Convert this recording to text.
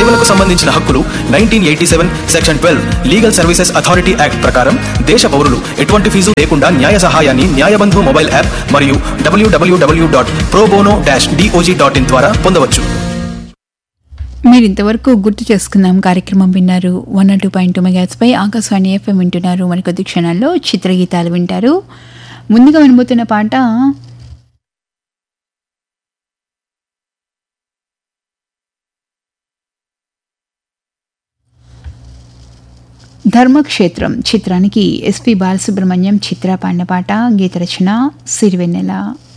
సేవలకు సంబంధించిన హక్కులు nineteen eighty seven section twelve legal services authority act ప్రకారం దేశ పౌరులు ఎటువంటి ఫీజు లేకుండా న్యాయ సహాయాన్ని న్యాయబంధు మొబైల్ యాప్ మరియు W W W dot pro bono dash DOJ dot in ద్వారా పొందవచ్చు మీరు ఇంతవరకు గుర్తు చేసుకుందాం కార్యక్రమం విన్నారు వన్ టూ పాయింట్ టూ పై ఆకాశవాణి ఎఫ్ఎం వింటున్నారు మరికొద్ది క్షణాల్లో చిత్రగీతాలు వింటారు ముందుగా వినబోతున్న పాట ధర్మక్షేత్రం చిత్రానికి ఎస్పి బాలసుబ్రహ్మణ్యం చిత్ర పాడిన పాట గీత రచన సిరివెన్నెల